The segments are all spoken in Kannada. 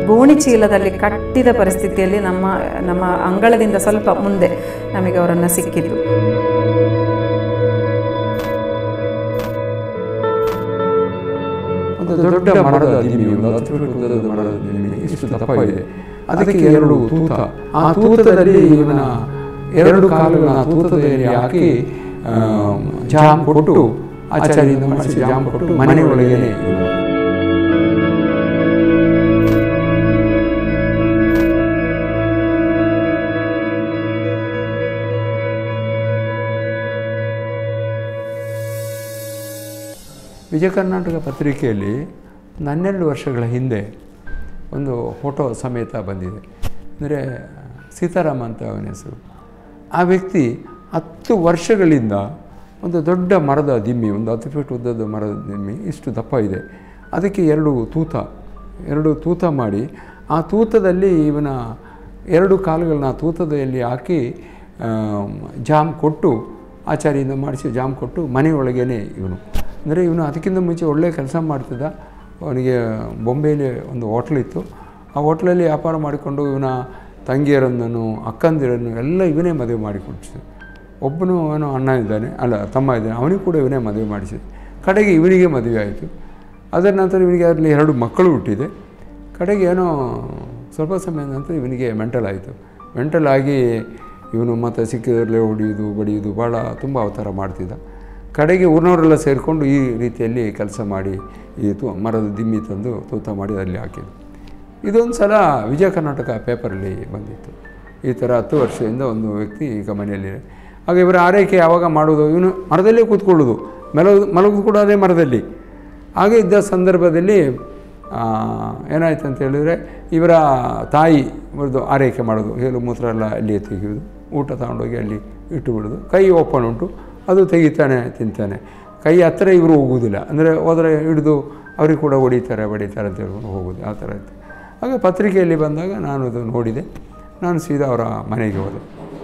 ಗೋಣಿ ಚೀಲದಲ್ಲಿ ಕಟ್ಟಿದ ಪರಿಸ್ಥಿತಿಯಲ್ಲಿ ನಮ್ಮ ನಮ್ಮ ಅಂಗಳದಿಂದ ಸ್ವಲ್ಪ ಮುಂದೆ ನಮಗೆ ಅವರನ್ನು ಸಿಕ್ಕಿದ್ದು ಒಂದು ದೊಡ್ಡ ಮರದ ದಿಮ್ಮಿ ಒಂದು ಹತ್ತು ಫೀಟ್ ಉದ್ದದ ಮರದ ದಿಮ್ಮಿ ಇಷ್ಟು ದಪ್ಪ ಇದೆ ಅದಕ್ಕೆ ಎರಡು ತೂತ ಆ ತೂತದಲ್ಲಿ ಇವನ ಎರಡು ಕಾಲುಗಳನ್ನ ಆ ತೂತದಲ್ಲಿ ಹಾಕಿ ಆ, ಜಾಮ್ ಕೊಟ್ಟು ಆಚಾರ್ಯದಿಂದ ಮಾಡಿಸಿ ಜಾಮ್ ಕೊಟ್ಟು ಮನೆ ಒಳಗೇನೆ ಇವನು ವಿಜಯ ಕರ್ನಾಟಕ ಪತ್ರಿಕೆಯಲ್ಲಿ ಒಂದು ಹನ್ನೆರಡು ವರ್ಷಗಳ ಹಿಂದೆ ಒಂದು ಫೋಟೋ ಸಮೇತ ಬಂದಿದೆ ಅಂದರೆ ಸೀತಾರಾಮ ಅಂತ ಅವನ ಹೆಸರು ಆ ವ್ಯಕ್ತಿ ಹತ್ತು ವರ್ಷಗಳಿಂದ ಒಂದು ದೊಡ್ಡ ಮರದ ದಿಮ್ಮಿ ಒಂದು ಹತ್ತು ಫೀಟ್ ಉದ್ದದ ಮರದ ದಿಮ್ಮಿ ಇಷ್ಟು ದಪ್ಪ ಇದೆ ಅದಕ್ಕೆ ಎರಡು ತೂತ ಎರಡು ತೂತ ಮಾಡಿ ಆ ತೂತದಲ್ಲಿ ಇವನ ಎರಡು ಕಾಲುಗಳನ್ನ ಆ ತೂತದಲ್ಲಿ ಹಾಕಿ ಆ, ಜಾಮ್ ಕೊಟ್ಟು ಆಚಾರ್ಯದಿಂದ ಮಾಡಿಸಿ ಜಾಮ್ ಕೊಟ್ಟು ಮನೆಯೊಳಗೇನೆ ಇವನು ಅಂದರೆ ಇವನು ಅದಕ್ಕಿಂತ ಮುಂಚೆ ಒಳ್ಳೆಯ ಕೆಲಸ ಮಾಡ್ತಿದ್ದ ಅವನಿಗೆ ಬೊಂಬೆಯಲ್ಲಿ ಒಂದು ಹೋಟ್ಲ್ ಇತ್ತು ಆ ಹೋಟ್ಲಲ್ಲಿ ವ್ಯಾಪಾರ ಮಾಡಿಕೊಂಡು ಇವನ ತಂಗಿಯರನ್ನು ಅಕ್ಕಂದಿರನ್ನು ಎಲ್ಲ ಇವನೇ ಮದುವೆ ಮಾಡಿಕೊಡ್ಸಿದ ಒಬ್ಬನು ಏನೋ ಅಣ್ಣ ಇದ್ದಾನೆ ಅಲ್ಲ ತಮ್ಮ ಇದ್ದಾನೆ ಅವನಿಗೆ ಕೂಡ ಇವನೇ ಮದುವೆ ಮಾಡಿಸಿದ ಕಡೆಗೆ ಇವನಿಗೆ ಮದುವೆ ಆಯಿತು ಅದರ ನಂತರ ಇವನಿಗೆ ಅದರಲ್ಲಿ ಎರಡು ಮಕ್ಕಳು ಹುಟ್ಟಿದೆ ಕಡೆಗೆ ಏನೋ ಸ್ವಲ್ಪ ಸಮಯದ ನಂತರ ಇವನಿಗೆ ಮೆಂಟಲ್ ಆಯಿತು ಮೆಂಟಲ್ ಆಗಿ ಇವನು ಮತ್ತೆ ಸಿಕ್ಕಿದರಲ್ಲೇ ಹೊಡೆಯೋದು ಬಡಿಯೋದು ಭಾಳ ತುಂಬ ಅವತಾರ ಮಾಡ್ತಿದ್ದ ಕಡೆಗೆ ಊರಿನವರೆಲ್ಲ ಸೇರಿಕೊಂಡು ಈ ರೀತಿಯಲ್ಲಿ ಕೆಲಸ ಮಾಡಿ ಈ ತು ಮರದ ದಿಮ್ಮಿ ತಂದು ತೂತ ಮಾಡಿ ಅಲ್ಲಿ ಹಾಕಿದ್ದು ಇದೊಂದು ಸಲ ವಿಜಯ ಕರ್ನಾಟಕ ಪೇಪರಲ್ಲಿ ಬಂದಿತ್ತು ಈ ಥರ ಹತ್ತು ವರ್ಷದಿಂದ ಒಂದು ವ್ಯಕ್ತಿ ಈಗ ಮನೆಯಲ್ಲಿದೆ ಆಗ ಇವರ ಆರೈಕೆ ಯಾವಾಗ ಮಾಡೋದು ಇವನು ಮರದಲ್ಲೇ ಕೂತ್ಕೊಳ್ಳೋದು ಮಲಗೋದು ಮಲಗೋದು ಕೂಡ ಅದೇ ಮರದಲ್ಲಿ ಹಾಗೆ ಇದ್ದ ಸಂದರ್ಭದಲ್ಲಿ ಆ, ಏನಾಯ್ತು ಅಂತ ಹೇಳಿದರೆ ಇವರ ತಾಯಿ ಬರೆದು ಆರೈಕೆ ಮಾಡೋದು ಹೇಳು ಮೂತ್ರ ಎಲ್ಲ ಅಲ್ಲಿ ತೆಗೆಯೋದು ಊಟ ತಗೊಂಡೋಗಿ ಅಲ್ಲಿ ಇಟ್ಟು ಬಿಡೋದು ಕೈ ಓಪನ್ ಉಂಟು ಅದು ತೆಗಿತಾನೆ ತಿಂತಾನೆ ಕೈ ಹತ್ತಿರ ಇವರು ಹೋಗುವುದಿಲ್ಲ ಅಂದರೆ ಹೋದರೆ ಹಿಡಿದು ಅವ್ರಿಗೆ ಕೂಡ ಹೊಡಿತಾರೆ ಬಡಿತಾರೆ ಅಂತ ಹೇಳ್ಕೊಂಡು ಹೋಗೋದು ಆ ಥರ ಇತ್ತು ಆಗ ಪತ್ರಿಕೆಯಲ್ಲಿ ಬಂದಾಗ ನಾನು ಅದು ನೋಡಿದೆ ನಾನು ಸೀದಾ ಅವರ ಮನೆಗೆ ಹೋದೆ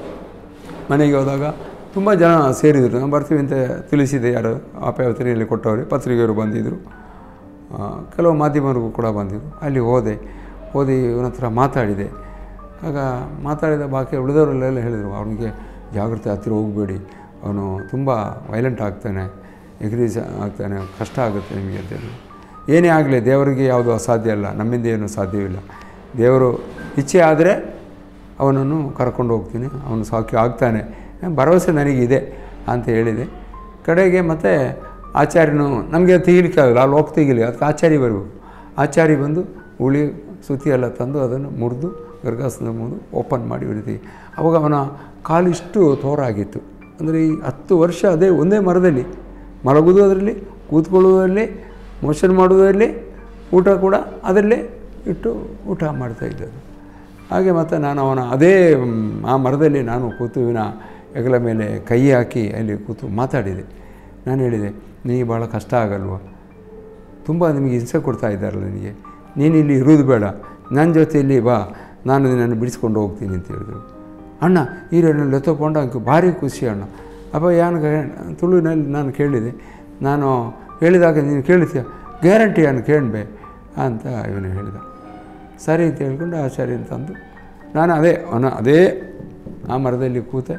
ಮನೆಗೆ ಹೋದಾಗ ತುಂಬ ಜನ ಸೇರಿದರು ನಾವು ಬರ್ತೀವಿ ಅಂತ ತಿಳಿಸಿದೆ ಯಾರು ಆ ಪತ್ರಿಕೆಯಲ್ಲಿ ಕೊಟ್ಟವರು ಪತ್ರಿಕೆಯವರು ಬಂದಿದ್ದರು ಆ, ಕೆಲವು ಮಾಧ್ಯಮರಿಗೂ ಕೂಡ ಬಂದಿದ್ದರು ಅಲ್ಲಿ ಹೋದೆ ಓದಿ ಇವನ ಹತ್ರ ಮಾತಾಡಿದೆ ಆಗ ಮಾತಾಡಿದ ಬಾಕಿ ಉಳಿದವರೆಲ್ಲ ಹೇಳಿದರು ಅವನಿಗೆ ಜಾಗ್ರತೆ ಹತ್ತಿರ ಹೋಗಬೇಡಿ ಅವನು ತುಂಬ ವೈಲೆಂಟ್ ಆಗ್ತಾನೆ ಎಗ್ರೀಸ್ ಆಗ್ತಾನೆ ಕಷ್ಟ ಆಗುತ್ತೆ ನಿಮಗೆ ಅಂತ ಹೇಳಿದ್ರು ಏನೇ ಆಗಲಿ ದೇವರಿಗೆ ಯಾವುದು ಅಸಾಧ್ಯ ಅಲ್ಲ ನಮ್ಮಿಂದ ಏನು ಸಾಧ್ಯವಿಲ್ಲ ದೇವರು ಇಚ್ಛೆ ಆದರೆ ಅವನನ್ನು ಕರ್ಕೊಂಡು ಹೋಗ್ತೀನಿ ಅವನು ಸಾಕಿ ಆಗ್ತಾನೆ ಭರವಸೆ ನನಗಿದೆ ಅಂತ ಹೇಳಿದೆ ಕಡೆಗೆ ಮತ್ತು ಆಚಾರ್ಯನು ನಮಗೆ ತೆಗಿಲಿಕ್ಕೆ ಆಗಲ್ಲ ಅಲ್ಲಿ ಹೋಗಿ ತೆಗಿಲಿ ಅದಕ್ಕೆ ಆಚಾರ್ಯ ಬರಬೇಕು ಆಚಾರ್ಯ ಬಂದು ಉಳಿ ಸುತ್ತಿ ಎಲ್ಲ ತಂದು ಅದನ್ನು ಮುರಿದು ಗರ್ಗಾಸನ ಮುರಿದು ಓಪನ್ ಮಾಡಿ ಬಿಡ್ತೀವಿ ಅವಾಗ ಅವನ ಕಾಲಿಷ್ಟು ತೋರಾಗಿತ್ತು ಅಂದರೆ ಈ ಹತ್ತು ವರ್ಷ ಅದೇ ಒಂದೇ ಮರದಲ್ಲಿ ಮಲಗುವುದು ಅದರಲ್ಲಿ ಕೂತ್ಕೊಳ್ಳುವುದರಲ್ಲಿ ಮೋಷನ್ ಮಾಡುವುದರಲ್ಲಿ ಊಟ ಕೂಡ ಅದರಲ್ಲೇ ಇಟ್ಟು ಊಟ ಮಾಡ್ತಾಯಿದ್ದರು ಹಾಗೆ ಮತ್ತು ನಾನು ಅವನ ಅದೇ ಮ್, ಆ ಮರದಲ್ಲಿ ನಾನು ಕೂತು ಇವನ ಹೆಗಲ ಮೇಲೆ ಕೈ ಹಾಕಿ ಅಲ್ಲಿ ಕೂತು ಮಾತಾಡಿದೆ ನಾನು ಹೇಳಿದೆ ನಿನಗೆ ಭಾಳ ಕಷ್ಟ ಆಗಲ್ವ ತುಂಬ ನಿಮಗೆ ಹಿಂಸೆ ಕೊಡ್ತಾ ಇದ್ದಾರಲ್ಲ ನಿನಗೆ ನೀನು ಇಲ್ಲಿ ಇರುವುದು ಬೇಡ ನನ್ನ ಜೊತೆಯಲ್ಲಿ ಬಾ ನಾನು ನಿನ್ನನ್ನು ಬಿಡಿಸ್ಕೊಂಡು ಹೋಗ್ತೀನಿ ಅಂತ ಹೇಳಿದರು ಅಣ್ಣ ಈ ರೇಣಲ್ಲಿ ಎತ್ತಕೊಂಡು ಅಂಕ ಭಾರಿ ಖುಷಿ ಅಣ್ಣ ಅಪ್ಪ ಯಾನು ತುಳುವಿನಲ್ಲಿ ನಾನು ಕೇಳಿದೆ ನಾನು ಹೇಳಿದಾಗ ನೀನು ಕೇಳ್ತೀಯ ಗ್ಯಾರಂಟಿ ಅನ್ನು ಕೇಳಬೇ ಅಂತ ಇವನು ಹೇಳಿದ ಸರಿ ಅಂತ ಹೇಳ್ಕೊಂಡು ಆಚಾರ್ಯ ತಂದು ನಾನು ಅದೇ ಅವನ ಅದೇ ಆ ಮರದಲ್ಲಿ ಕೂತೆ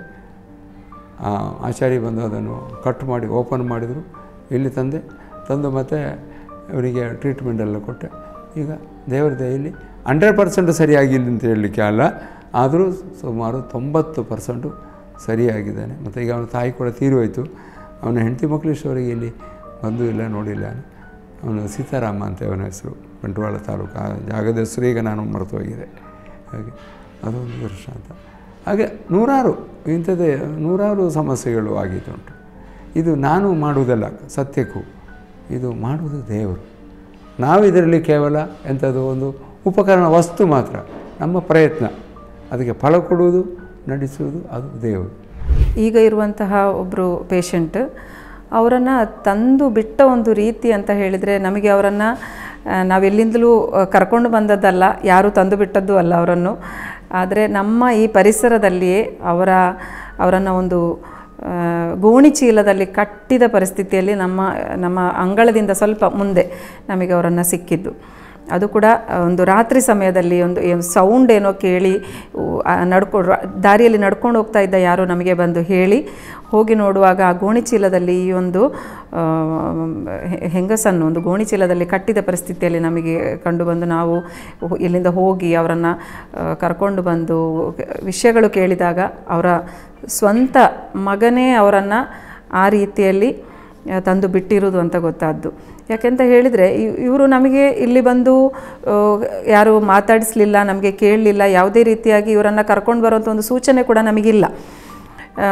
ಆ ಆಚಾರ್ಯ ಬಂದು ಅದನ್ನು ಕಟ್ ಮಾಡಿ ಓಪನ್ ಮಾಡಿದರು ಇಲ್ಲಿ ತಂದೆ ತಂದು ಮತ್ತೆ ಅವರಿಗೆ ಟ್ರೀಟ್ಮೆಂಟ್ ಎಲ್ಲ ಕೊಟ್ಟೆ ಈಗ ದೇವರ ದಯೆಯಲ್ಲಿ ಹಂಡ್ರೆಡ್ ಪರ್ಸೆಂಟ್ ಸರಿಯಾಗಿಲ್ಲ ಅಂತ ಹೇಳಲಿಕ್ಕೆ ಅಲ್ಲ ಆದರೂ ಸುಮಾರು ತೊಂಬತ್ತು ಪರ್ಸೆಂಟು ಸರಿಯಾಗಿದ್ದಾನೆ ಮತ್ತು ಈಗ ಅವನ ತಾಯಿ ಕೂಡ ತೀರೋಯ್ತು ಅವನ ಹೆಂಡತಿ ಮಕ್ಕಳು ಇಷ್ಟವರೆಗೆ ಇಲ್ಲಿ ಬಂದೂ ಇಲ್ಲ ನೋಡಿಲ್ಲ ಅವನು ಸೀತಾರಾಮ ಅಂತ ಅವನ ಹೆಸರು ಬಂಟ್ವಾಳ ತಾಲೂಕು ಆ ಜಾಗದ ಹೆಸರು ಈಗ ನಾನು ಮರೆತು ಹೋಗಿದೆ ಹಾಗೆ ಅದೊಂದು ವರ್ಷ ಅಂತ ಹಾಗೆ ನೂರಾರು ಇಂಥದ್ದೇ ನೂರಾರು ಸಮಸ್ಯೆಗಳು ಆಗಿದ್ದುಂಟು ಇದು ನಾನು ಮಾಡುವುದಲ್ಲ ಸತ್ಯಕ್ಕೂ ಇದು ಮಾಡುವುದು ದೇವರು ನಾವು ಇದರಲ್ಲಿ ಕೇವಲ ಎಂಥದ್ದು ಒಂದು ಉಪಕರಣ ವಸ್ತು ಮಾತ್ರ ನಮ್ಮ ಪ್ರಯತ್ನ ಅದಕ್ಕೆ ಫಲ ಕೊಡುವುದು ನಡೆಸುವುದು ಅದು ದೇವರು ಈಗ ಇರುವಂತಹ ಒಬ್ಬರು ಪೇಷಂಟ್ ಅವರನ್ನು ತಂದು ಬಿಟ್ಟ ಒಂದು ರೀತಿ ಅಂತ ಹೇಳಿದರೆ ನಮಗೆ ಅವರನ್ನು ನಾವೆಲ್ಲಿಂದಲೂ ಆ, ಕರ್ಕೊಂಡು ಬಂದದ್ದಲ್ಲ ಯಾರೂ ತಂದು ಬಿಟ್ಟದ್ದು ಅಲ್ಲ ಅವರನ್ನು ಆದರೆ ನಮ್ಮ ಈ ಪರಿಸರದಲ್ಲಿಯೇ ಅವರ ಅವರನ್ನು ಒಂದು ಆ, ಗೋಣಿ ಚೀಲದಲ್ಲಿ ಕಟ್ಟಿದ ಪರಿಸ್ಥಿತಿಯಲ್ಲಿ ನಮ್ಮ ನಮ್ಮ ಅಂಗಳದಿಂದ ಸ್ವಲ್ಪ ಮುಂದೆ ನಮಗೆ ಅವರನ್ನು ಸಿಕ್ಕಿದ್ದು ಅದು ಕೂಡ ಒಂದು ರಾತ್ರಿ ಸಮಯದಲ್ಲಿ ಒಂದು ಸೌಂಡ್ ಏನೋ ಕೇಳಿ ನಡ್ಕೊಂಡು ದಾರಿಯಲ್ಲಿ ನಡ್ಕೊಂಡು ಹೋಗ್ತಾ ಇದ್ದ ಯಾರೋ ನಮಗೆ ಬಂದು ಹೇಳಿ ಹೋಗಿ ನೋಡುವಾಗ ಆ ಗೋಣಿಚೀಲದಲ್ಲಿ ಈ ಒಂದು ಆ, ಹೆ- ಹೆಂಗಸನ್ನು ಒಂದು ಗೋಣಿಚೀಲದಲ್ಲಿ ಕಟ್ಟಿದ ಪರಿಸ್ಥಿತಿಯಲ್ಲಿ ನಮಗೆ ಕಂಡುಬಂದು ನಾವು ಹೊ- ಇಲ್ಲಿಂದ ಹೋಗಿ ಅವರನ್ನು ಕರ್ಕೊಂಡು ಬಂದು ವಿಷಯಗಳು ಕೇಳಿದಾಗ ಅವರ ಸ್ವಂತ ಮಗನೇ ಅವರನ್ನು ಆ ರೀತಿಯಲ್ಲಿ ಆ, ತಂದು ಬಿಟ್ಟಿರುವುದು ಅಂತ ಗೊತ್ತಾದ್ದು ಯಾಕೆಂತ ಹೇಳಿದರೆ ಇವರು ನಮಗೆ ಇಲ್ಲಿ ಬಂದು ಆ, ಯಾರು ಮಾತಾಡಿಸ್ಲಿಲ್ಲ ನಮಗೆ ಕೇಳಲಿಲ್ಲ ಯಾವುದೇ ರೀತಿಯಾಗಿ ಇವರನ್ನು ಕರ್ಕೊಂಡು ಬರುವಂಥ ಒಂದು ಸೂಚನೆ ಕೂಡ ನಮಗಿಲ್ಲ ಆ,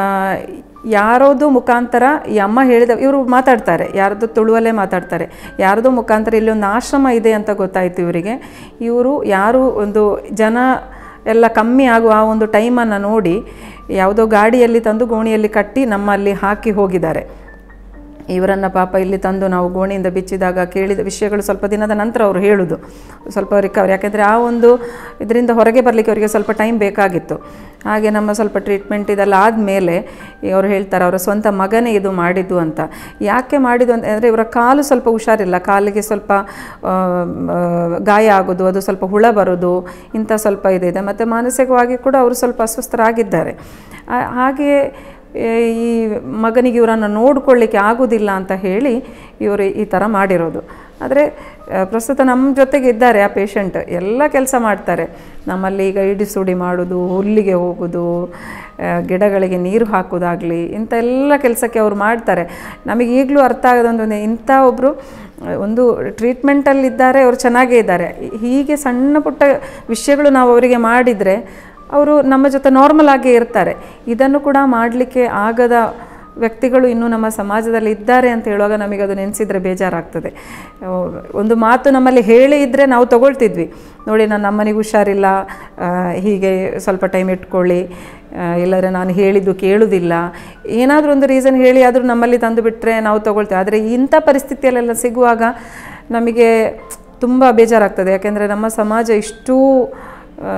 ಯಾರೋದು ಮುಖಾಂತರ ಈ ಅಮ್ಮ ಹೇಳಿದ ಇವರು ಮಾತಾಡ್ತಾರೆ ಯಾರ್ದು ತುಳುವಲ್ಲೇ ಮಾತಾಡ್ತಾರೆ ಯಾರ್ದೋ ಮುಖಾಂತರ ಇಲ್ಲಿ ಒಂದು ಆಶ್ರಮ ಇದೆ ಅಂತ ಗೊತ್ತಾಯಿತು ಇವರಿಗೆ ಇವರು ಯಾರು ಒಂದು ಜನ ಎಲ್ಲ ಕಮ್ಮಿ ಆಗುವ ಆ ಒಂದು ಟೈಮನ್ನು ನೋಡಿ ಯಾವುದೋ ಗಾಡಿಯಲ್ಲಿ ತಂದು ಗೋಣಿಯಲ್ಲಿ ಕಟ್ಟಿ ನಮ್ಮಲ್ಲಿ ಹಾಕಿ ಹೋಗಿದ್ದಾರೆ ಇವರನ್ನು ಪಾಪ ಇಲ್ಲಿ ತಂದು ನಾವು ಗೋಣಿಯಿಂದ ಬಿಚ್ಚಿದಾಗ ಕೇಳಿದ ವಿಷಯಗಳು ಸ್ವಲ್ಪ ದಿನದ ನಂತರ ಅವರು ಹೇಳೋದು ಸ್ವಲ್ಪ ರಿಕವರಿ ಯಾಕೆಂದರೆ ಆ ಒಂದು ಇದರಿಂದ ಹೊರಗೆ ಬರಲಿಕ್ಕೆ ಅವರಿಗೆ ಸ್ವಲ್ಪ ಟೈಮ್ ಬೇಕಾಗಿತ್ತು ಹಾಗೆ ನಮ್ಮ ಸ್ವಲ್ಪ ಟ್ರೀಟ್ಮೆಂಟ್ ಇದೆಲ್ಲ ಆದಮೇಲೆ ಅವರು ಹೇಳ್ತಾರೆ ಅವರ ಸ್ವಂತ ಮಗನೇ ಇದು ಮಾಡಿದ್ದು ಅಂತ ಯಾಕೆ ಮಾಡಿದ್ದು ಅಂತ ಅಂದರೆ ಇವರ ಕಾಲು ಸ್ವಲ್ಪ ಹುಷಾರಿಲ್ಲ ಕಾಲಿಗೆ ಸ್ವಲ್ಪ ಆ, ಆ, ಗಾಯ ಆಗೋದು ಅದು ಸ್ವಲ್ಪ ಹುಳ ಬರೋದು ಇಂಥ ಸ್ವಲ್ಪ ಇದಿದೆ ಮತ್ತು ಮಾನಸಿಕವಾಗಿ ಕೂಡ ಅವರು ಸ್ವಲ್ಪ ಅಸ್ವಸ್ಥರಾಗಿದ್ದಾರೆ ಆ- ಹಾಗೆಯೇ ಏ, ಈ ಮಗನಿಗೆ ಇವರನ್ನು ನೋಡಿಕೊಳ್ಳಿಕ್ಕೆ ಆಗೋದಿಲ್ಲ ಅಂತ ಹೇಳಿ ಇವರು ಈ ಥರ ಮಾಡಿರೋದು ಆದರೆ ಆ, ಪ್ರಸ್ತುತ ನಮ್ಮ ಜೊತೆಗೆ ಇದ್ದಾರೆ ಆ ಪೇಷಂಟ್ ಎಲ್ಲ ಕೆಲಸ ಮಾಡ್ತಾರೆ ನಮ್ಮಲ್ಲಿ ಈಗ ಇಡಿ ಸುಡಿ ಮಾಡೋದು ಹುಲ್ಲಿಗೆ ಹೋಗೋದು ಆ, ಗಿಡಗಳಿಗೆ ನೀರು ಹಾಕೋದಾಗಲಿ ಇಂಥ ಎಲ್ಲ ಕೆಲಸಕ್ಕೆ ಅವರು ಮಾಡ್ತಾರೆ ನಮಗೆ ಈಗಲೂ ಅರ್ಥ ಆಗೋದೊಂದು ಇಂಥ ಒಬ್ಬರು ಒಂದು ಟ್ರೀಟ್ಮೆಂಟಲ್ಲಿದ್ದಾರೆ ಅವರು ಚೆನ್ನಾಗೇ ಇದ್ದಾರೆ ಹೀಗೆ ಸಣ್ಣ ಪುಟ್ಟ ವಿಷಯಗಳು ನಾವು ಅವರಿಗೆ ಮಾಡಿದರೆ ಅವರು ನಮ್ಮ ಜೊತೆ ನಾರ್ಮಲ್ ಆಗೇ ಇರ್ತಾರೆ ಇದನ್ನು ಕೂಡ ಮಾಡಲಿಕ್ಕೆ ಆಗದ ವ್ಯಕ್ತಿಗಳು ಇನ್ನೂ ನಮ್ಮ ಸಮಾಜದಲ್ಲಿ ಇದ್ದಾರೆ ಅಂತ ಹೇಳುವಾಗ ನಮಗೆ ಅದು ನೆನೆಸಿದರೆ ಬೇಜಾರಾಗ್ತದೆ ಆ, ಒಂದು ಮಾತು ನಮ್ಮಲ್ಲಿ ಹೇಳಿ ಇದ್ದರೆ ನಾವು ತಗೊಳ್ತಿದ್ವಿ ನೋಡಿ ನನ್ನ ಅಮ್ಮನಿಗೆ ಹುಷಾರಿಲ್ಲ ಆ, ಹೀಗೆ ಸ್ವಲ್ಪ ಟೈಮ್ ಇಟ್ಕೊಳ್ಳಿ ಆ, ಇಲ್ಲದ್ರೆ ನಾನು ಹೇಳಿದ್ದು ಕೇಳುವುದಿಲ್ಲ ಏನಾದರೂ ಒಂದು ರೀಸನ್ ಹೇಳಿ ಆದರೂ ನಮ್ಮಲ್ಲಿ ತಂದು ಬಿಟ್ಟರೆ ನಾವು ತಗೊಳ್ತೇವೆ ಆದರೆ ಇಂಥ ಪರಿಸ್ಥಿತಿಯಲ್ಲೆಲ್ಲ ಸಿಗುವಾಗ ನಮಗೆ ತುಂಬ ಬೇಜಾರಾಗ್ತದೆ ಯಾಕೆಂದರೆ ನಮ್ಮ ಸಮಾಜ ಇಷ್ಟೂ ಆ,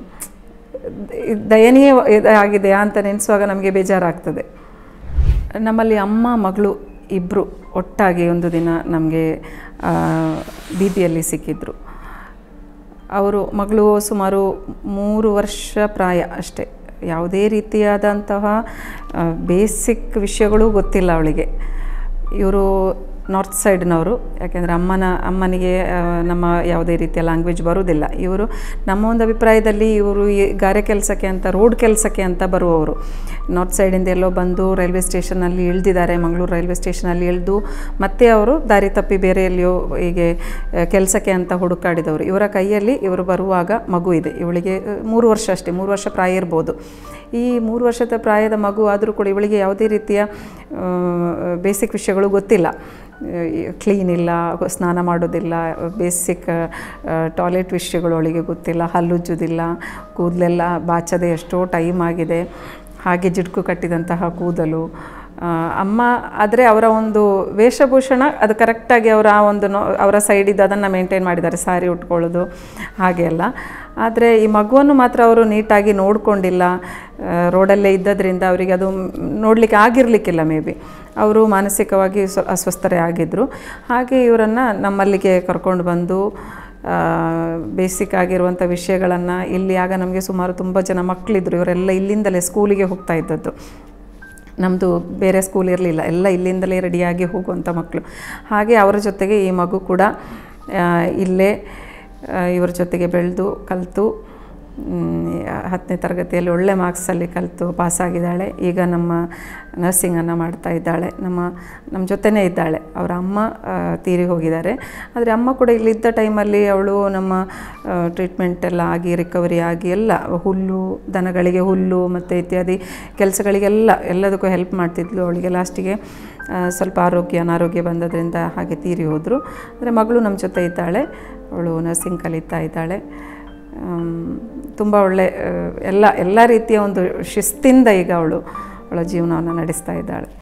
ದಯನೀಯ ಆಗಿದೆ ಅಂತ ನೆನೆಸುವಾಗ ನಮಗೆ ಬೇಜಾರಾಗ್ತದೆ ನಮ್ಮಲ್ಲಿ ಅಮ್ಮ ಮಗಳು ಇಬ್ಬರು ಒಟ್ಟಾಗಿ ಒಂದು ದಿನ ನಮಗೆ ಬೀದಿಯಲ್ಲಿ ಸಿಕ್ಕಿದ್ರು ಅವರು ಮಗಳು ಸುಮಾರು ಮೂರು ವರ್ಷ ಪ್ರಾಯ ಅಷ್ಟೇ ಯಾವುದೇ ರೀತಿಯಾದಂತಹ ಬೇಸಿಕ್ ವಿಷಯಗಳು ಗೊತ್ತಿಲ್ಲ ಅವಳಿಗೆ ಇವರು ನಾರ್ತ್ ಸೈಡ್ನವರು ಯಾಕೆಂದರೆ ಅಮ್ಮನ ಅಮ್ಮನಿಗೆ ಆ, ನಮ್ಮ ಯಾವುದೇ ರೀತಿಯ ಲ್ಯಾಂಗ್ವೇಜ್ ಬರುವುದಿಲ್ಲ ಇವರು ನಮ್ಮ ಒಂದು ಅಭಿಪ್ರಾಯದಲ್ಲಿ ಇವರು ಈ ಗಾರೆ ಕೆಲಸಕ್ಕೆ ಅಂತ ರೋಡ್ ಕೆಲಸಕ್ಕೆ ಅಂತ ಬರುವವರು ನಾರ್ತ್ ಸೈಡಿಂದ ಎಲ್ಲೋ ಬಂದು ರೈಲ್ವೆ ಸ್ಟೇಷನಲ್ಲಿ ಇಳಿದಿದ್ದಾರೆ ಮಂಗಳೂರು ರೈಲ್ವೆ ಸ್ಟೇಷನಲ್ಲಿ ಇಳಿದು ಮತ್ತೆ ಅವರು ದಾರಿ ತಪ್ಪಿ ಬೇರೆ ಎಲ್ಲಿಯೋ ಹೀಗೆ ಕೆಲಸಕ್ಕೆ ಅಂತ ಹುಡುಕಾಡಿದವರು ಇವರ ಕೈಯಲ್ಲಿ ಇವರು ಬರುವಾಗ ಮಗು ಇದೆ ಇವಳಿಗೆ ಆ, ಮೂರು ವರ್ಷ ಅಷ್ಟೇ ಮೂರು ವರ್ಷ ಪ್ರಾಯ ಇರ್ಬೋದು ಈ ಮೂರು ವರ್ಷದ ಪ್ರಾಯದ ಮಗು ಆದರೂ ಕೂಡ ಇವಳಿಗೆ ಯಾವುದೇ ರೀತಿಯ ಬೇಸಿಕ್ ವಿಷಯಗಳು ಗೊತ್ತಿಲ್ಲ ಕ್ಲೀನ್ ಇಲ್ಲ ಸ್ನಾನ ಮಾಡೋದಿಲ್ಲ ಬೇಸಿಕ್ ಟಾಯ್ಲೆಟ್ ವಿಷಯಗಳು ಅವಳಿಗೆ ಗೊತ್ತಿಲ್ಲ ಹಲ್ಲುಜ್ಜುವುದಿಲ್ಲ ಕೂದಲೆಲ್ಲ ಬಾಚದೆ ಎಷ್ಟೋ ಟೈಮ್ ಆಗಿದೆ ಹಾಗೆ ಜಿಡ್ಕು ಕಟ್ಟಿದಂತಹ ಕೂದಲು ಆ, ಅಮ್ಮ ಆದರೆ ಅವರ ಒಂದು ವೇಷಭೂಷಣ ಅದು ಕರೆಕ್ಟಾಗಿ ಅವರ ಆ ಒಂದು ನೋ ಅವರ ಸೈಡಿದ್ದು ಅದನ್ನು ಮೇಂಟೈನ್ ಮಾಡಿದ್ದಾರೆ ಸಾರಿ ಉಟ್ಕೊಳ್ಳೋದು ಹಾಗೆ ಎಲ್ಲ ಆದರೆ ಈ ಮಗುವನ್ನು ಮಾತ್ರ ಅವರು ನೀಟಾಗಿ ನೋಡಿಕೊಂಡಿಲ್ಲ ರೋಡಲ್ಲೇ ಇದ್ದದ್ರಿಂದ ಅವರಿಗೆ ಅದು ನೋಡಲಿಕ್ಕೆ ಆಗಿರಲಿಕ್ಕಿಲ್ಲ ಮೇ ಬಿ ಅವರು ಮಾನಸಿಕವಾಗಿ ಸ್ವ ಅಸ್ವಸ್ಥರೇ ಆಗಿದ್ದರು ಹಾಗೆ ಇವರನ್ನು ನಮ್ಮಲ್ಲಿಗೆ ಕರ್ಕೊಂಡು ಬಂದು ಬೇಸಿಕ್ ಆಗಿರುವಂಥ ವಿಷಯಗಳನ್ನು ಇಲ್ಲಿ ಆಗ ನಮಗೆ ಸುಮಾರು ತುಂಬ ಜನ ಮಕ್ಕಳಿದ್ರು ಇವರೆಲ್ಲ ಇಲ್ಲಿಂದಲೇ ಸ್ಕೂಲಿಗೆ ಹೋಗ್ತಾ ಇದ್ದದ್ದು ನಮ್ಮದು ಬೇರೆ ಸ್ಕೂಲ್ ಇರಲಿಲ್ಲ ಎಲ್ಲ ಇಲ್ಲಿಂದಲೇ ರೆಡಿಯಾಗಿ ಹೋಗುವಂಥ ಮಕ್ಕಳು ಹಾಗೆ ಅವರ ಜೊತೆಗೆ ಈ ಮಗು ಕೂಡ ಆ, ಇಲ್ಲೇ ಆ, ಇವರ ಜೊತೆಗೆ ಬೆಳೆದು ಕಲಿತು ಹತ್ತನೇ ತರಗತಿಯಲ್ಲಿ ಒಳ್ಳೆ ಮಾರ್ಕ್ಸಲ್ಲಿ ಕಲಿತು ಪಾಸಾಗಿದ್ದಾಳೆ ಈಗ ನಮ್ಮ ನರ್ಸಿಂಗನ್ನು ಮಾಡ್ತಾ ಇದ್ದಾಳೆ ನಮ್ಮ ನಮ್ಮ ಜೊತೆನೇ ಇದ್ದಾಳೆ ಅವರ ಅಮ್ಮ ಆ, ತೀರಿ ಹೋಗಿದ್ದಾರೆ ಆದರೆ ಅಮ್ಮ ಕೂಡ ಇಲ್ಲಿದ್ದ ಟೈಮಲ್ಲಿ ಅವಳು ನಮ್ಮ ಟ್ರೀಟ್ಮೆಂಟ್ ಎಲ್ಲ ಆಗಿ ರಿಕವರಿ ಆಗಿ ಎಲ್ಲ ಹುಲ್ಲು ದನಗಳಿಗೆ ಹುಲ್ಲು ಮತ್ತು ಇತ್ಯಾದಿ ಕೆಲಸಗಳಿಗೆಲ್ಲ ಎಲ್ಲದಕ್ಕೂ ಹೆಲ್ಪ್ ಮಾಡ್ತಿದ್ಲು ಅವಳಿಗೆ ಲಾಸ್ಟಿಗೆ ಆ, ಸ್ವಲ್ಪ ಆರೋಗ್ಯ ಅನಾರೋಗ್ಯ ಬಂದದ್ರಿಂದ ಹಾಗೆ ತೀರಿ ಹೋದರು ಅಂದರೆ ಮಗಳು ನಮ್ಮ ಜೊತೆ ಇದ್ದಾಳೆ ಅವಳು ನರ್ಸಿಂಗ್ ಕಲಿತಾ ಇದ್ದಾಳೆ ತುಂಬ ಒಳ್ಳೆ ಆ, ಎಲ್ಲ ಎಲ್ಲ ರೀತಿಯ ಒಂದು ಶಿಸ್ತಿಂದ ಈಗ ಅವಳು ಅವಳ ಜೀವನವನ್ನು ನಡೆಸ್ತಾ ಇದ್ದಾಳೆ